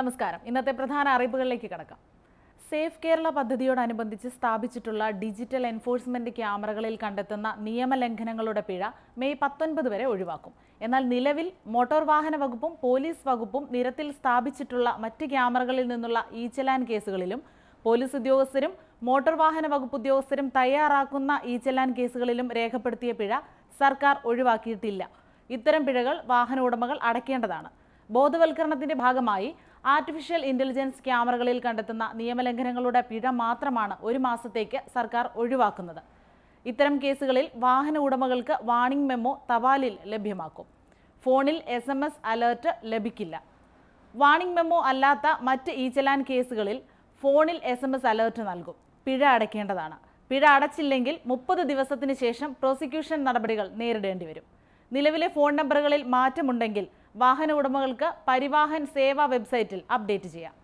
നമസ്കാരം ഇന്നത്തെ പ്രധാന അറിയിപ്പുകളിലേക്ക് കടക്കാം സേഫ് കേരള പദ്ധതിയോടനുബന്ധിച്ച് സ്ഥാപിച്ചിട്ടുള്ള ഡിജിറ്റൽ എൻഫോഴ്സ്മെന്റ് ക്യാമറകളിൽ കണ്ടെത്തുന്ന നിയമലംഘനങ്ങളുടെ പിഴ മെയ് പത്തൊൻപത് വരെ ഒഴിവാക്കും എന്നാൽ നിലവിൽ മോട്ടോർ വാഹന വകുപ്പും പോലീസ് വകുപ്പും നിരത്തിൽ സ്ഥാപിച്ചിട്ടുള്ള മറ്റ് ക്യാമറകളിൽ നിന്നുള്ള ഈ ചലാൻ കേസുകളിലും പോലീസ് ഉദ്യോഗസ്ഥരും മോട്ടോർ വാഹന വകുപ്പ് ഉദ്യോഗസ്ഥരും തയ്യാറാക്കുന്ന ഈ ചലാൻ കേസുകളിലും രേഖപ്പെടുത്തിയ പിഴ സർക്കാർ ഒഴിവാക്കിയിട്ടില്ല ഇത്തരം പിഴകൾ വാഹന ഉടമകൾ അടയ്ക്കേണ്ടതാണ് ബോധവൽക്കരണത്തിന്റെ ഭാഗമായി ആർട്ടിഫിഷ്യൽ ഇന്റലിജൻസ് ക്യാമറകളിൽ കണ്ടെത്തുന്ന നിയമലംഘനങ്ങളുടെ പിഴ മാത്രമാണ് ഒരു മാസത്തേക്ക് സർക്കാർ ഒഴിവാക്കുന്നത് ഇത്തരം കേസുകളിൽ വാഹന ഉടമകൾക്ക് വാണിംഗ് മെമ്മോ തപാലിൽ ലഭ്യമാക്കും ഫോണിൽ എസ് എം എസ് അലേർട്ട് ലഭിക്കില്ല വാണിംഗ് മെമ്മോ അല്ലാത്ത മറ്റ് ഇ ചലാൻ കേസുകളിൽ ഫോണിൽ എസ് എം എസ് അലേർട്ട് നൽകും പിഴ അടയ്ക്കേണ്ടതാണ് പിഴ അടച്ചില്ലെങ്കിൽ മുപ്പത് ദിവസത്തിന് ശേഷം പ്രോസിക്യൂഷൻ നടപടികൾ നേരിടേണ്ടി വരും നിലവിലെ ഫോൺ നമ്പറുകളിൽ മാറ്റമുണ്ടെങ്കിൽ വാഹന ഉടമകൾക്ക് പരിവാഹൻ സേവാ വെബ്സൈറ്റിൽ അപ്ഡേറ്റ് ചെയ്യാം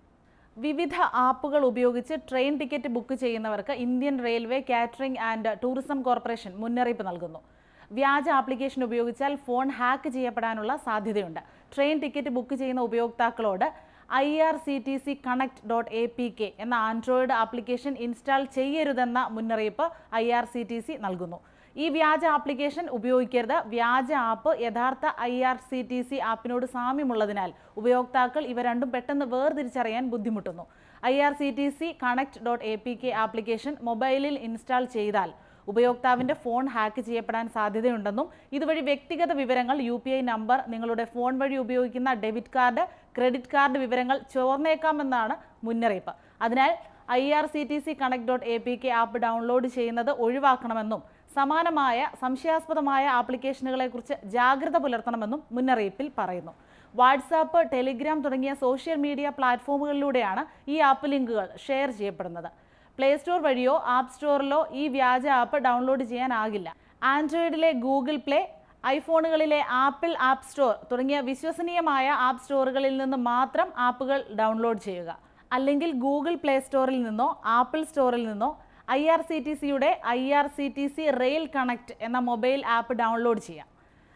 വിവിധ ആപ്പുകൾ ഉപയോഗിച്ച് ട്രെയിൻ ടിക്കറ്റ് ബുക്ക് ചെയ്യുന്നവർക്ക് Indian railway catering and tourism corporation മുന്നറിയിപ്പ് നൽകുന്നു വ്യാജ ആപ്ലിക്കേഷൻ ഉപയോഗിച്ചാൽ ഫോൺ ഹാക്ക് ചെയ്യപ്പെടാനുള്ള സാധ്യതയുണ്ട് ട്രെയിൻ ടിക്കറ്റ് ബുക്ക് ചെയ്യുന്ന ഉപയോക്താക്കളോട് I R C T C connect dot A P K എന്ന ആൻഡ്രോയിഡ് ആപ്ലിക്കേഷൻ ഇൻസ്റ്റാൾ ചെയ്യരുതെന്ന മുന്നറിയിപ്പ് I R C T C നൽകുന്നു ഈ വ്യാജ ആപ്ലിക്കേഷൻ ഉപയോഗിക്കരുത് വ്യാജ ആപ്പ് യഥാർത്ഥ I R C T C ആപ്പിനോട് സാമ്യമുള്ളതിനാൽ ഉപയോക്താക്കൾ ഇവ രണ്ടും പെട്ടെന്ന് വേർതിരിച്ചറിയാൻ ബുദ്ധിമുട്ടുന്നു I R C T C connect dot A P K application മൊബൈലിൽ ഇൻസ്റ്റാൾ ചെയ്താൽ ഉപയോക്താവിന്റെ ഫോൺ ഹാക്ക് ചെയ്യപ്പെടാൻ സാധ്യതയുണ്ടെന്നും ഇതുവഴി വ്യക്തിഗത വിവരങ്ങൾ യു പി ഐ നമ്പർ നിങ്ങളുടെ ഫോൺ വഴി ഉപയോഗിക്കുന്ന ഡെബിറ്റ് കാർഡ് ക്രെഡിറ്റ് കാർഡ് വിവരങ്ങൾ ചോർന്നേക്കാമെന്നാണ് മുന്നറിയിപ്പ് അതിനാൽ I R C T C connect dot A P K app download ചെയ്യുന്നത് ഒഴിവാക്കണമെന്നും സമാനമായ സംശയാസ്പദമായ ആപ്ലിക്കേഷനുകളെക്കുറിച്ച് ജാഗ്രത പുലർത്തണമെന്നും മുന്നറിയിപ്പിൽ പറയുന്നു വാട്സാപ്പ് ടെലിഗ്രാം തുടങ്ങിയ സോഷ്യൽ മീഡിയ പ്ലാറ്റ്ഫോമുകളിലൂടെയാണ് ഈ ആപ്പ് ലിങ്കുകൾ ഷെയർ ചെയ്യപ്പെടുന്നത് പ്ലേ സ്റ്റോർ വഴിയോ ആപ്പ് സ്റ്റോറിലോ ഈ വ്യാജ ആപ്പ് ഡൗൺലോഡ് ചെയ്യാനാകില്ല ആൻഡ്രോയിഡിലെ ഗൂഗിൾ പ്ലേ ഐഫോണുകളിലെ ആപ്പിൾ ആപ്പ് സ്റ്റോർ തുടങ്ങിയ വിശ്വസനീയമായ ആപ്പ് സ്റ്റോറുകളിൽ നിന്ന് മാത്രം ആപ്പുകൾ ഡൗൺലോഡ് ചെയ്യുക അല്ലെങ്കിൽ ഗൂഗിൾ പ്ലേ സ്റ്റോറിൽ നിന്നോ ആപ്പിൾ സ്റ്റോറിൽ നിന്നോ ഐ ആർ സി ടി സിയുടെ I R C T C rail connect എന്ന മൊബൈൽ ആപ്പ് ഡൗൺലോഡ് ചെയ്യാം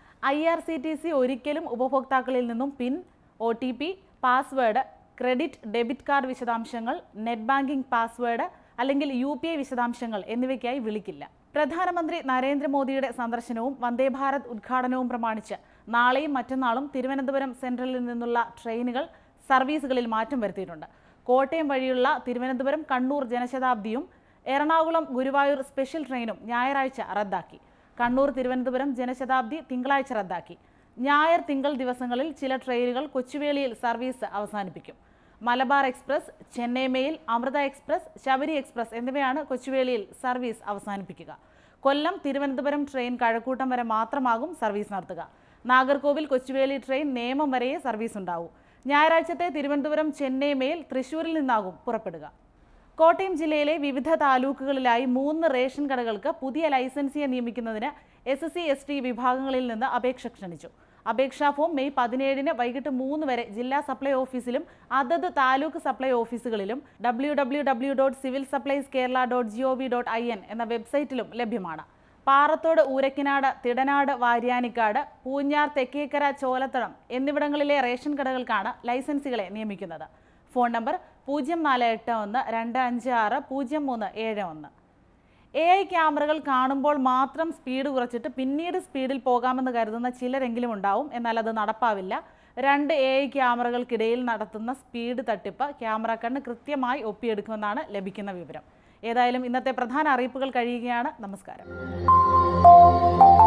I R C T C ഒരിക്കലും ഉപഭോക്താക്കളിൽ നിന്നും PIN O T P password credit debit card വിശദാംശങ്ങൾ നെറ്റ് ബാങ്കിംഗ് പാസ്വേഡ് അല്ലെങ്കിൽ യു പി ഐ വിശദാംശങ്ങൾ എന്നിവയ്ക്കായി വിളിക്കില്ല പ്രധാനമന്ത്രി നരേന്ദ്രമോദിയുടെ സന്ദർശനവും വന്ദേ ഭാരത് ഉദ്ഘാടനവും പ്രമാണിച്ച് നാളെയും മറ്റന്നാളും തിരുവനന്തപുരം സെൻട്രലിൽ നിന്നുള്ള ട്രെയിനുകൾ സർവീസുകളിൽ മാറ്റം വരുത്തിയിട്ടുണ്ട് കോട്ടയം വഴിയുള്ള തിരുവനന്തപുരം കണ്ണൂർ ജനശതാബ്ദിയും എറണാകുളം ഗുരുവായൂർ സ്പെഷ്യൽ ട്രെയിനും ഞായറാഴ്ച റദ്ദാക്കി കണ്ണൂർ തിരുവനന്തപുരം ജനശതാബ്ദി തിങ്കളാഴ്ച റദ്ദാക്കി ഞായർ തിങ്കൾ ദിവസങ്ങളിൽ ചില ട്രെയിനുകൾ കൊച്ചുവേളിയിൽ സർവീസ് അവസാനിപ്പിക്കും Malabar express Chennai mail Amrita express Sabari express എന്നിവയാണ് കൊച്ചുവേളിയിൽ സർവീസ് അവസാനിപ്പിക്കുക കൊല്ലം തിരുവനന്തപുരം ട്രെയിൻ കഴക്കൂട്ടം വരെ മാത്രമാകും സർവീസ് നടത്തുക നാഗർകോവിൽ കൊച്ചുവേളി ട്രെയിൻ നേമം വരെയേ സർവീസ് ഉണ്ടാവൂ ഞായറാഴ്ചത്തെ തിരുവനന്തപുരം ചെന്നൈ മെയിൽ തൃശൂരിൽ നിന്നാകും പുറപ്പെടുക കോട്ടയം ജില്ലയിലെ വിവിധ താലൂക്കുകളിലായി മൂന്ന് റേഷൻ കടകൾക്ക് പുതിയ ലൈസൻസിയെ നിയമിക്കുന്നതിന് S S C S T വിഭാഗങ്ങളിൽ നിന്ന് അപേക്ഷ ക്ഷണിച്ചു അപേക്ഷാ ഫോം മെയ് പതിനേഴിന് വൈകിട്ട് മൂന്ന് വരെ ജില്ലാ സപ്ലൈ ഓഫീസിലും അതത് താലൂക്ക് സപ്ലൈ ഓഫീസുകളിലും W W W dot civil supplies Kerala dot G O V dot I N എന്ന വെബ്സൈറ്റിലും ലഭ്യമാണ് പാറത്തോട് ഊരക്കിനാട് തിടനാട് വാര്യാനിക്കാട് പൂഞ്ഞാർ തെക്കേക്കര ചോലത്തളം എന്നിവിടങ്ങളിലെ റേഷൻ കടകൾക്കാണ് ലൈസൻസുകളെ നിയമിക്കുന്നത് ഫോൺ നമ്പർ പൂജ്യം നാല് എട്ട് ഒന്ന് രണ്ട് അഞ്ച് ആറ് പൂജ്യം മൂന്ന് ഏഴ് ഒന്ന് എ ഐ ക്യാമറകൾ കാണുമ്പോൾ മാത്രം സ്പീഡ് കുറച്ചിട്ട് പിന്നീട് സ്പീഡിൽ പോകാമെന്ന് കരുതുന്ന ചിലരെങ്കിലും ഉണ്ടാവും എന്നാൽ അത് നടപ്പാവില്ല രണ്ട് എ ഐ ക്യാമറകൾക്കിടയിൽ നടത്തുന്ന സ്പീഡ് തട്ടിപ്പ് ക്യാമറ കണ്ണ് കൃത്യമായി ഒപ്പിയെടുക്കുമെന്നാണ് ലഭിക്കുന്ന വിവരം ഏതായാലും ഇന്നത്തെ പ്രധാന അറിയിപ്പുകൾ കഴിയുകയാണ് നമസ്കാരം